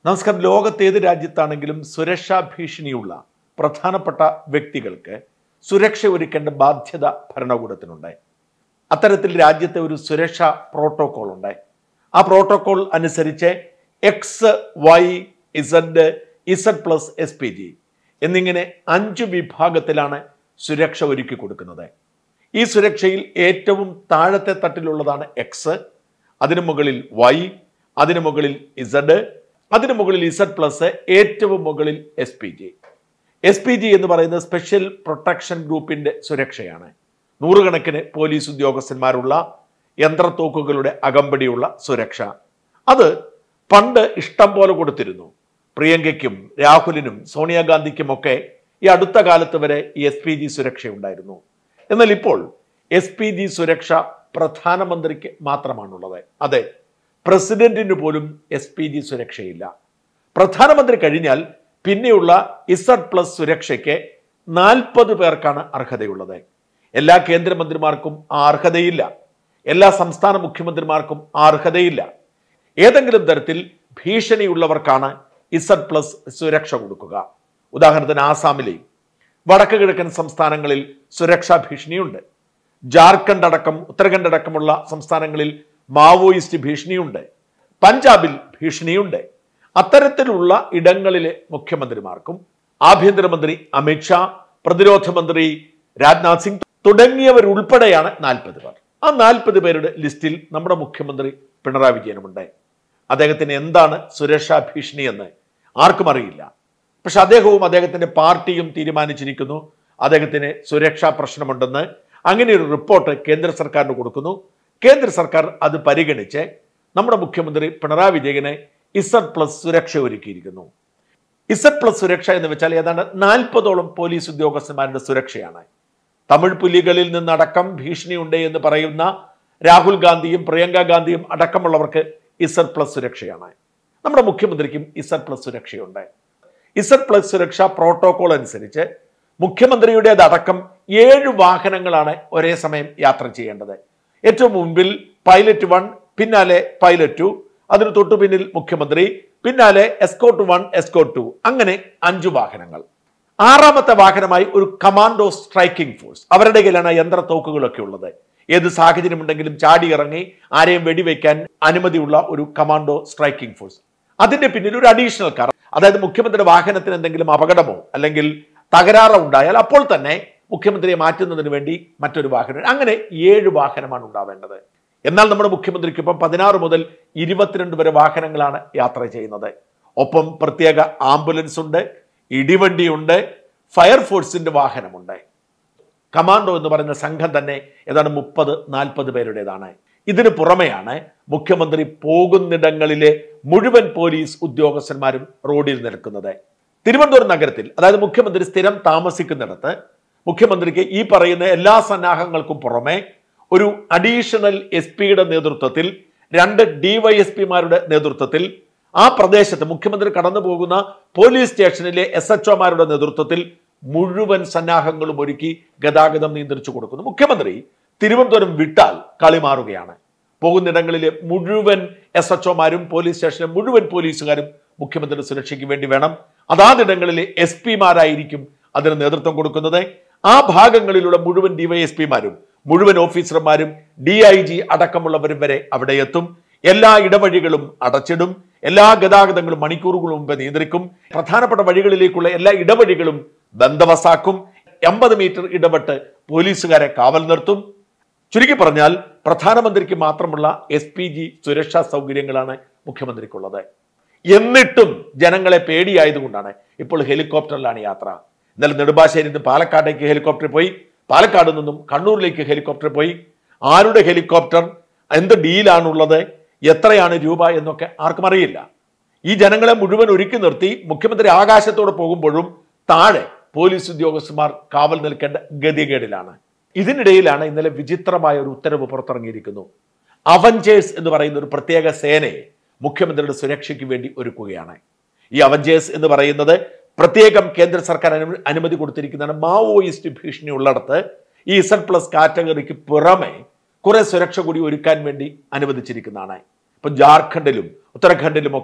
നമസ്കാരം ലോകത്ത് ഏത് രാജ്യത്താണെങ്കിലും സുരക്ഷാ ഭീഷണിയുള്ള പ്രധാനപ്പെട്ട വ്യക്തികൾക്ക് സുരക്ഷ ഒരുക്കേണ്ട ബാധ്യത ഭരണകൂടത്തിനുണ്ട് അത്തരത്തിൽ രാജ്യത്തെ ഒരു സുരക്ഷാ പ്രോട്ടോകോൾ ഉണ്ട് ആ പ്രോട്ടോകോൾ അനുസരിച്ച് X Y Z Z plus S P G എന്നിങ്ങനെ അഞ്ച് വിഭാഗത്തിലാണ് സുരക്ഷ ഒരുക്കി കൊടുക്കുന്നത് ഈ സുരക്ഷയിൽ ഏറ്റവും താഴത്തെ തട്ടിലുള്ളതാണ് എക്സ് അതിനു മുകളിൽ വൈ അതിനു മുകളിൽ ഇസഡ് അതിനു മുകളിൽ ഇസഡ് പ്ലസ് ഏറ്റവും മുകളിൽ S P G S P G എന്ന് പറയുന്നത് സ്പെഷ്യൽ പ്രൊട്ടക്ഷൻ ഗ്രൂപ്പിന്റെ സുരക്ഷയാണ് നൂറുകണക്കിന് പോലീസ് ഉദ്യോഗസ്ഥന്മാരുള്ള യന്ത്രത്തോക്കുകളുടെ അകമ്പടിയുള്ള സുരക്ഷ അത് പണ്ട് ഇഷ്ടം പോലെ കൊടുത്തിരുന്നു പ്രിയങ്കയ്ക്കും രാഹുലിനും സോണിയാഗാന്ധിക്കുമൊക്കെ ഈ അടുത്ത കാലത്ത് വരെ ഈ എസ് പി ജി സുരക്ഷയുണ്ടായിരുന്നു എന്നാൽ ഇപ്പോൾ എസ് പി ജി സുരക്ഷ പ്രധാനമന്ത്രിക്ക് മാത്രമാണുള്ളത് അതെ പ്രസിഡന്റിന് പോലും എസ് പി ജി സുരക്ഷയില്ല പ്രധാനമന്ത്രി കഴിഞ്ഞാൽ പിന്നെയുള്ള ഇസഡ് പ്ലസ് സുരക്ഷയ്ക്ക് നാൽപ്പത് പേർക്കാണ് അർഹതയുള്ളത് എല്ലാ കേന്ദ്രമന്ത്രിമാർക്കും ആ അർഹതയില്ല എല്ലാ സംസ്ഥാന മുഖ്യമന്ത്രിമാർക്കും ആ അർഹതയില്ല ഏതെങ്കിലും തരത്തിൽ ഭീഷണിയുള്ളവർക്കാണ് ഇസഡ് പ്ലസ് സുരക്ഷ കൊടുക്കുക ഉദാഹരണത്തിന് ആസാമിലെ വടക്ക് കിഴക്കൻ സംസ്ഥാനങ്ങളിൽ സുരക്ഷാ ഭീഷണിയുണ്ട് ജാർഖണ്ഡ് അടക്കം ഉത്തരാഖണ്ഡ് അടക്കമുള്ള സംസ്ഥാനങ്ങളിൽ മാവോയിസ്റ്റ് ഭീഷണിയുണ്ട് പഞ്ചാബിൽ ഭീഷണിയുണ്ട് അത്തരത്തിലുള്ള ഇടങ്ങളിലെ മുഖ്യമന്ത്രിമാർക്കും ആഭ്യന്തരമന്ത്രി അമിത്ഷാ പ്രതിരോധ മന്ത്രി രാജ്നാഥ് സിംഗ് തുടങ്ങിയവരുൾപ്പെടെയാണ് നാൽപ്പത് പേർ ആ നാൽപ്പത് പേരുടെ ലിസ്റ്റിൽ നമ്മുടെ മുഖ്യമന്ത്രി പിണറായി വിജയനുമുണ്ട് അദ്ദേഹത്തിന് എന്താണ് സുരക്ഷാ ഭീഷണി എന്ന് ആർക്കും അറിയില്ല പക്ഷെ അദ്ദേഹവും അദ്ദേഹത്തിന്റെ പാർട്ടിയും തീരുമാനിച്ചിരിക്കുന്നു അദ്ദേഹത്തിന് സുരക്ഷാ പ്രശ്നമുണ്ടെന്ന് അങ്ങനെ ഒരു റിപ്പോർട്ട് കേന്ദ്ര സർക്കാരിന് കൊടുക്കുന്നു കേന്ദ്ര സർക്കാർ അത് പരിഗണിച്ച് നമ്മുടെ മുഖ്യമന്ത്രി പിണറായി വിജയനെ ഇസഡ് പ്ലസ് സുരക്ഷ ഒരുക്കിയിരിക്കുന്നു ഇസഡ് പ്ലസ് സുരക്ഷ എന്ന് വെച്ചാൽ ഏതാണ്ട് നാൽപ്പതോളം പോലീസ് ഉദ്യോഗസ്ഥന്മാരുടെ സുരക്ഷയാണ് തമിഴ് പുലികളിൽ നിന്നടക്കം ഭീഷണിയുണ്ട് എന്ന് പറയുന്ന രാഹുൽ ഗാന്ധിയും പ്രിയങ്ക ഗാന്ധിയും അടക്കമുള്ളവർക്ക് ഇസഡ് പ്ലസ് സുരക്ഷയാണ് നമ്മുടെ മുഖ്യമന്ത്രിക്കും ഇസഡ് പ്ലസ് സുരക്ഷയുണ്ട് ഇസഡ് പ്ലസ് സുരക്ഷ പ്രോട്ടോകോൾ അനുസരിച്ച് മുഖ്യമന്ത്രിയുടേതടക്കം ഏഴ് വാഹനങ്ങളാണ് ഒരേ സമയം യാത്ര ചെയ്യേണ്ടത് ഏറ്റവും മുമ്പിൽ പൈലറ്റ് വൺ പിന്നാലെ പൈലറ്റ് ടു അതിന് തൊട്ടു പിന്നിൽ മുഖ്യമന്ത്രി പിന്നാലെ എസ്കോട്ട് വൺ എസ്കോട്ട് ടു അങ്ങനെ അഞ്ചു വാഹനങ്ങൾ ആറാമത്തെ വാഹനമായി ഒരു കമാൻഡോ സ്ട്രൈക്കിംഗ് ഫോഴ്സ് അവരുടെ കയ്യിലാണ് യന്ത്രത്തോക്കുകളൊക്കെ ഉള്ളത് ഏത് സാഹചര്യമുണ്ടെങ്കിലും ചാടി ഇറങ്ങി ആരെയും വെടിവെക്കാൻ അനുമതിയുള്ള ഒരു കമാൻഡോ സ്ട്രൈക്കിംഗ് ഫോഴ്സ് അതിന്റെ പിന്നിൽ ഒരു അഡീഷണൽ കാർ അതായത് മുഖ്യമന്ത്രിയുടെ വാഹനത്തിന് എന്തെങ്കിലും അപകടമോ അല്ലെങ്കിൽ തകരാറോ ഉണ്ടായാൽ അപ്പോൾ തന്നെ മുഖ്യമന്ത്രിയെ മാറ്റുന്നതിന് വേണ്ടി മറ്റൊരു വാഹനം അങ്ങനെ ഏഴ് വാഹനമാണ് ഉണ്ടാവേണ്ടത് എന്നാൽ നമ്മുടെ മുഖ്യമന്ത്രിക്ക് ഇപ്പം പതിനാറ് മുതൽ ഇരുപത്തിരണ്ട് വരെ വാഹനങ്ങളാണ് യാത്ര ചെയ്യുന്നത് ഒപ്പം പ്രത്യേക ആംബുലൻസ് ഉണ്ട് ഇടിവണ്ടിയുണ്ട് ഫയർഫോഴ്സിന്റെ വാഹനമുണ്ട് കമാൻഡോ എന്ന് പറയുന്ന സംഘം തന്നെ ഏതാണ്ട് മുപ്പത് നാൽപ്പത് പേരുടേതാണ് ഇതിനു പുറമെയാണ് മുഖ്യമന്ത്രി പോകുന്നിടങ്ങളിലെ മുഴുവൻ പോലീസ് ഉദ്യോഗസ്ഥന്മാരും റോഡിൽ നിൽക്കുന്നത് തിരുവനന്തപുരം നഗരത്തിൽ അതായത് മുഖ്യമന്ത്രി സ്ഥിരം താമസിക്കുന്നിടത്ത് മുഖ്യമന്ത്രിക്ക് ഈ പറയുന്ന എല്ലാ സന്നാഹങ്ങൾക്കും പുറമെ ഒരു അഡീഷണൽ എസ് പിയുടെ നേതൃത്വത്തിൽ രണ്ട് ഡിവൈഎസ്പിമാരുടെ നേതൃത്വത്തിൽ ആ പ്രദേശത്ത് മുഖ്യമന്ത്രി കടന്നു പോകുന്ന പോലീസ് സ്റ്റേഷനിലെ എസ് എച്ച് ഒമാരുടെ നേതൃത്വത്തിൽ മുഴുവൻ സന്നാഹങ്ങളും ഒരുക്കി ഗതാഗതം നിയന്ത്രിച്ചു കൊടുക്കുന്നു മുഖ്യമന്ത്രി തിരുവനന്തപുരം വിട്ടാൽ കളി മാറുകയാണ് പോകുന്നിടങ്ങളിലെ മുഴുവൻ എസ് എച്ച് ഒമാരും പോലീസ് സ്റ്റേഷനിലെ മുഴുവൻ പോലീസുകാരും മുഖ്യമന്ത്രിയുടെ സുരക്ഷയ്ക്ക് വേണ്ടി വേണം അതാതിടങ്ങളിലെ എസ് പിമാരായിരിക്കും അതിന് നേതൃത്വം കൊടുക്കുന്നത് ആ ഭാഗങ്ങളിലുള്ള മുഴുവൻ ഡിവൈഎസ്പിമാരും മുഴുവൻ ഓഫീസർമാരും ഡി ഐ ജി അടക്കമുള്ളവരും വരെ അവിടെ എത്തും എല്ലാ ഇടവഴികളും അടച്ചിടും എല്ലാ ഗതാഗതങ്ങളും മണിക്കൂറുകൾ മുമ്പ് നിയന്ത്രിക്കും പ്രധാനപ്പെട്ട വഴികളിലേക്കുള്ള എല്ലാ ഇടവഴികളും ബന്ദവസാക്കും എൺപത് മീറ്റർ ഇടപെട്ട് പോലീസുകാരെ കാവൽ നിർത്തും ചുരുക്കി പറഞ്ഞാൽ പ്രധാനമന്ത്രിക്ക് മാത്രമുള്ള എസ് പി ജി സുരക്ഷാ സൗകര്യങ്ങളാണ് മുഖ്യമന്ത്രിക്കുള്ളത് എന്നിട്ടും ജനങ്ങളെ പേടിയായതുകൊണ്ടാണ് ഇപ്പോൾ ഹെലികോപ്റ്ററിലാണ് യാത്ര ഇന്നലെ നെടുമ്പാശ്ശേരി നിന്ന് പാലക്കാടേക്ക് ഹെലികോപ്റ്റർ പോയി പാലക്കാട് നിന്നും കണ്ണൂരിലേക്ക് ഹെലികോപ്റ്റർ പോയി ആരുടെ ഹെലികോപ്റ്റർ എന്ത് ഡീലാണുള്ളത് എത്രയാണ് രൂപ എന്നൊക്കെ ആർക്കും അറിയില്ല ഈ ജനങ്ങളെ മുഴുവൻ ഒരുക്കി നിർത്തി മുഖ്യമന്ത്രി ആകാശത്തോടെ പോകുമ്പോഴും താഴെ പോലീസ് ഉദ്യോഗസ്ഥന്മാർ കാവൽ നിൽക്കേണ്ട ഗതികേടിലാണ് ഇതിനിടയിലാണ് ഇന്നലെ വിചിത്രമായ ഒരു ഉത്തരവ് പുറത്തിറങ്ങിയിരിക്കുന്നു അവഞ്ചേഴ്സ് എന്ന് പറയുന്ന ഒരു പ്രത്യേക സേനയെ മുഖ്യമന്ത്രിയുടെ സുരക്ഷയ്ക്ക് വേണ്ടി ഒരുക്കുകയാണ് ഈ അവഞ്ചേഴ്സ് എന്ന് പറയുന്നത് പ്രത്യേകം കേന്ദ്ര സർക്കാർ അനു- അനുമതി കൊടുത്തിരിക്കുന്നതാണ് മാവോയിസ്റ്റ് ഭീഷണി ഉള്ളിടത്ത് ഈ ഇസഡ് പ്ലസ് കാറ്റഗറിക്ക് പുറമെ കുറെ സുരക്ഷ കൂടി ഒരുക്കാൻ വേണ്ടി അനുവദിച്ചിരിക്കുന്നതാണ് ഇപ്പൊ ജാർഖണ്ഡിലും ഉത്തരാഖണ്ഡിലും ഒക്കെ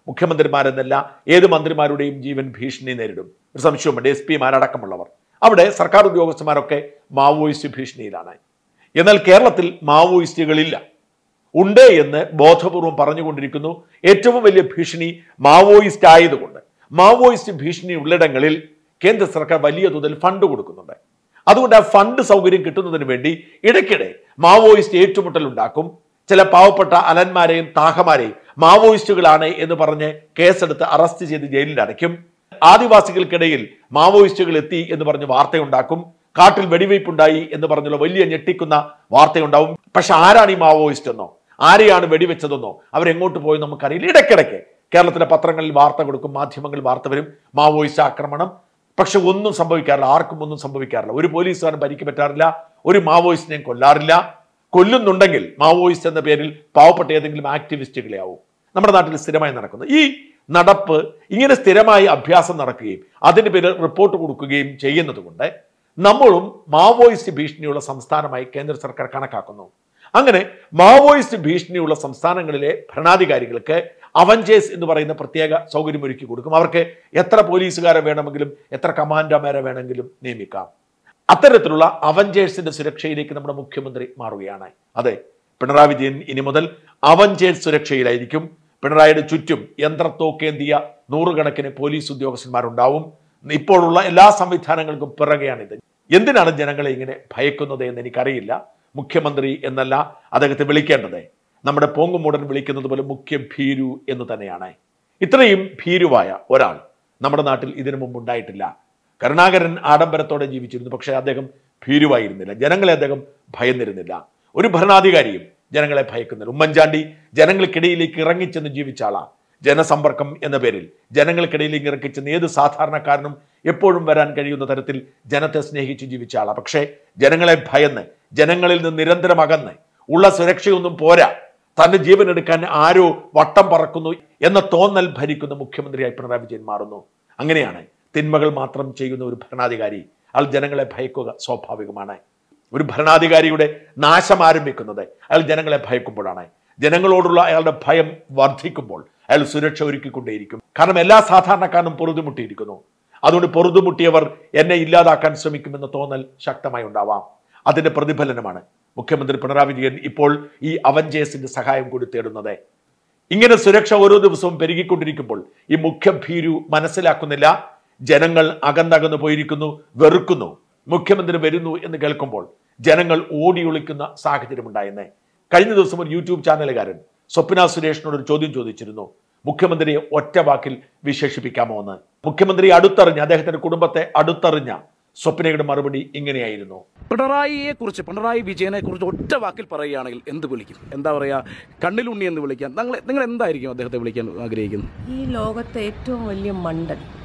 മുഖ്യമന്ത്രിമാരെന്നല്ല ഏത് മന്ത്രിമാരുടെയും ജീവൻ ഭീഷണി നേരിടും ഒരു സംശയവുമുണ്ട് എസ് പിമാരടക്കമുള്ളവർ അവിടെ സർക്കാർ ഉദ്യോഗസ്ഥന്മാരൊക്കെ മാവോയിസ്റ്റ് ഭീഷണിയിലാണ് എന്നാൽ കേരളത്തിൽ മാവോയിസ്റ്റുകളില്ല ഉണ്ട് എന്ന് ബോധപൂർവം പറഞ്ഞുകൊണ്ടിരിക്കുന്നു ഏറ്റവും വലിയ ഭീഷണി മാവോയിസ്റ്റ് ആയതുകൊണ്ട് മാവോയിസ്റ്റ് ഭീഷണി ഉള്ളിടങ്ങളിൽ കേന്ദ്ര സർക്കാർ വലിയ തോതിൽ ഫണ്ട് കൊടുക്കുന്നുണ്ട് അതുകൊണ്ട് ആ ഫണ്ട് സൗകര്യം കിട്ടുന്നതിന് വേണ്ടി ഇടയ്ക്കിടെ മാവോയിസ്റ്റ് ഏറ്റുമുട്ടൽ ഉണ്ടാക്കും ചില പാവപ്പെട്ട അലന്മാരെയും താഹമാരെയും മാവോയിസ്റ്റുകളാണ് എന്ന് പറഞ്ഞ് കേസെടുത്ത് അറസ്റ്റ് ചെയ്ത് ജയിലിൽ അടയ്ക്കും ആദിവാസികൾക്കിടയിൽ മാവോയിസ്റ്റുകൾ എത്തി എന്ന് പറഞ്ഞ് വാർത്തയുണ്ടാക്കും കാട്ടിൽ വെടിവയ്പുണ്ടായി എന്ന് പറഞ്ഞുള്ള വലിയ ഞെട്ടിക്കുന്ന വാർത്തയുണ്ടാവും പക്ഷെ ആരാണ് ഈ മാവോയിസ്റ്റ് എന്നോ ആരെയാണ് വെടിവെച്ചതെന്നോ അവരെങ്ങോട്ട് പോയി നമുക്കറിയില്ല ഇടയ്ക്കിടയ്ക്ക് കേരളത്തിലെ പത്രങ്ങളിൽ വാർത്ത കൊടുക്കും മാധ്യമങ്ങളിൽ വാർത്ത വരും മാവോയിസ്റ്റ് ആക്രമണം പക്ഷെ ഒന്നും സംഭവിക്കാറില്ല ആർക്കും ഒന്നും സംഭവിക്കാറില്ല ഒരു പോലീസുകാരൻ പരിക്ക് പറ്റാറില്ല ഒരു മാവോയിസ്റ്റിനെയും കൊല്ലാറില്ല കൊല്ലുന്നുണ്ടെങ്കിൽ മാവോയിസ്റ്റ് എന്ന പേരിൽ പാവപ്പെട്ട ഏതെങ്കിലും ആക്ടിവിസ്റ്റുകളെ ആവും നമ്മുടെ നാട്ടിൽ സ്ഥിരമായി നടക്കുന്നു ഈ നടപ്പ് ഇങ്ങനെ സ്ഥിരമായി അഭ്യാസം നടക്കുകയും അതിന് പേരിൽ റിപ്പോർട്ട് കൊടുക്കുകയും ചെയ്യുന്നത് കൊണ്ട് നമ്മളും മാവോയിസ്റ്റ് ഭീഷണിയുള്ള സംസ്ഥാനമായി കേന്ദ്ര സർക്കാർ കണക്കാക്കുന്നു അങ്ങനെ മാവോയിസ്റ്റ് ഭീഷണിയുള്ള സംസ്ഥാനങ്ങളിലെ ഭരണാധികാരികൾക്ക് അവഞ്ചേഴ്സ് എന്ന് പറയുന്ന പ്രത്യേക സൗകര്യം ഒരുക്കി കൊടുക്കും അവർക്ക് എത്ര പോലീസുകാരെ വേണമെങ്കിലും എത്ര കമാൻഡർമാരെ വേണമെങ്കിലും നിയമിക്കാം അത്തരത്തിലുള്ള അവഞ്ചേഴ്സിന്റെ സുരക്ഷയിലേക്ക് നമ്മുടെ മുഖ്യമന്ത്രി മാറുകയാണ് അതെ പിണറായി വിജയൻ ഇനി മുതൽ അവഞ്ചേഴ്സ് സുരക്ഷയിലായിരിക്കും പിണറായിയുടെ ചുറ്റും യന്ത്രത്തോക്കേന്തിയ നൂറുകണക്കിന് പോലീസ് ഉദ്യോഗസ്ഥന്മാരുണ്ടാവും ഇപ്പോഴുള്ള എല്ലാ സംവിധാനങ്ങൾക്കും പിറകെയാണിത് എന്തിനാണ് ജനങ്ങളെ ഇങ്ങനെ ഭയക്കുന്നത് എന്ന് എനിക്കറിയില്ല മുഖ്യമന്ത്രി എന്നല്ല അദ്ദേഹത്തെ വിളിക്കേണ്ടത് നമ്മുടെ പോങ്ങുമൂടൻ വിളിക്കുന്നത് പോലെ മുഖ്യ ഭീരു എന്ന് തന്നെയാണ് ഇത്രയും ഭീരുവായ ഒരാൾ നമ്മുടെ നാട്ടിൽ ഇതിനു മുമ്പ് ഉണ്ടായിട്ടില്ല കരുണാകരൻ ആഡംബരത്തോടെ ജീവിച്ചിരുന്നു പക്ഷേ അദ്ദേഹം ഭീരുവായിരുന്നില്ല ജനങ്ങളെ അദ്ദേഹം ഭയന്നിരുന്നില്ല ഒരു ഭരണാധികാരിയും ജനങ്ങളെ ഭയക്കുന്നില്ല ഉമ്മൻചാണ്ടി ജനങ്ങൾക്കിടയിലേക്ക് ഇറങ്ങിച്ചെന്ന് ജീവിച്ച ആളാ ജനസമ്പർക്കം എന്ന പേരിൽ ജനങ്ങൾക്കിടയിലേക്ക് ഇറക്കിച്ചെന്ന് ഏത് സാധാരണക്കാരനും എപ്പോഴും വരാൻ കഴിയുന്ന തരത്തിൽ ജനത്തെ സ്നേഹിച്ച് ജീവിച്ച ആളാ പക്ഷേ ജനങ്ങളെ ഭയന്ന് ജനങ്ങളിൽ നിന്ന് നിരന്തരം അകന്ന് ഉള്ള സുരക്ഷയൊന്നും പോരാ തന്റെ ജീവൻ എടുക്കാൻ ആരോ വട്ടം പറക്കുന്നു എന്ന തോന്നൽ ഭരിക്കുന്ന മുഖ്യമന്ത്രിയായി പിണറായി വിജയൻ മാറുന്നു അങ്ങനെയാണ് തിന്മകൾ മാത്രം ചെയ്യുന്ന ഒരു ഭരണാധികാരി അയാൾ ജനങ്ങളെ ഭയക്കുക സ്വാഭാവികമാണ് ഒരു ഭരണാധികാരിയുടെ നാശം ആരംഭിക്കുന്നത് അയാൾ ജനങ്ങളെ ഭയക്കുമ്പോഴാണ് ജനങ്ങളോടുള്ള അയാളുടെ ഭയം വർദ്ധിക്കുമ്പോൾ അയാൾ സുരക്ഷ ഒരുക്കിക്കൊണ്ടേയിരിക്കും കാരണം എല്ലാ സാധാരണക്കാരനും പൊറുതുമുട്ടിയിരിക്കുന്നു അതുകൊണ്ട് പൊറുതുമുട്ടിയവർ എന്നെ ഇല്ലാതാക്കാൻ ശ്രമിക്കുമെന്ന തോന്നൽ ശക്തമായി ഉണ്ടാവാം അതിന്റെ പ്രതിഫലനമാണ് മുഖ്യമന്ത്രി പിണറായി വിജയൻ ഇപ്പോൾ ഈ അവഞ്ചേഴ്സിന്റെ സഹായം കൂടി തേടുന്നത് ഇങ്ങനെ സുരക്ഷ ഓരോ ദിവസവും പെരുകിക്കൊണ്ടിരിക്കുമ്പോൾ ഈ മുഖ്യഭീരു മനസ്സിലാക്കുന്നില്ല ജനങ്ങൾ അകന്നകന്നു പോയിരിക്കുന്നു വെറുക്കുന്നു മുഖ്യമന്ത്രി വരുന്നു എന്ന് കേൾക്കുമ്പോൾ ജനങ്ങൾ ഓടിയൊളിക്കുന്ന സാഹചര്യം ഉണ്ടായെന്നേ കഴിഞ്ഞ ദിവസം ഒരു യൂട്യൂബ് ചാനലുകാരൻ സ്വപ്ന സുരേഷിനോട് ഒരു ചോദ്യം ചോദിച്ചിരുന്നു മുഖ്യമന്ത്രിയെ ഒറ്റ വാക്കിൽ വിശേഷിപ്പിക്കാമോ എന്ന് മുഖ്യമന്ത്രി അടുത്തറിഞ്ഞ അദ്ദേഹത്തിന്റെ കുടുംബത്തെ അടുത്തറിഞ്ഞ സ്വപ്നയുടെ മറുപടി ഇങ്ങനെയായിരുന്നു പിണറായിയെ കുറിച്ച് പിണറായി വിജയനെ കുറിച്ച് ഒറ്റ വാക്കിൽ പറയുകയാണെങ്കിൽ എന്ത് വിളിക്കും എന്താ പറയാ കണ്ണിലുണ്ണി എന്ന് വിളിക്കാൻ നിങ്ങൾ നിങ്ങൾ എന്തായിരിക്കും അദ്ദേഹത്തെ വിളിക്കാൻ ആഗ്രഹിക്കുന്നത് ഈ ലോകത്തെ ഏറ്റവും വലിയ മണ്ടൻ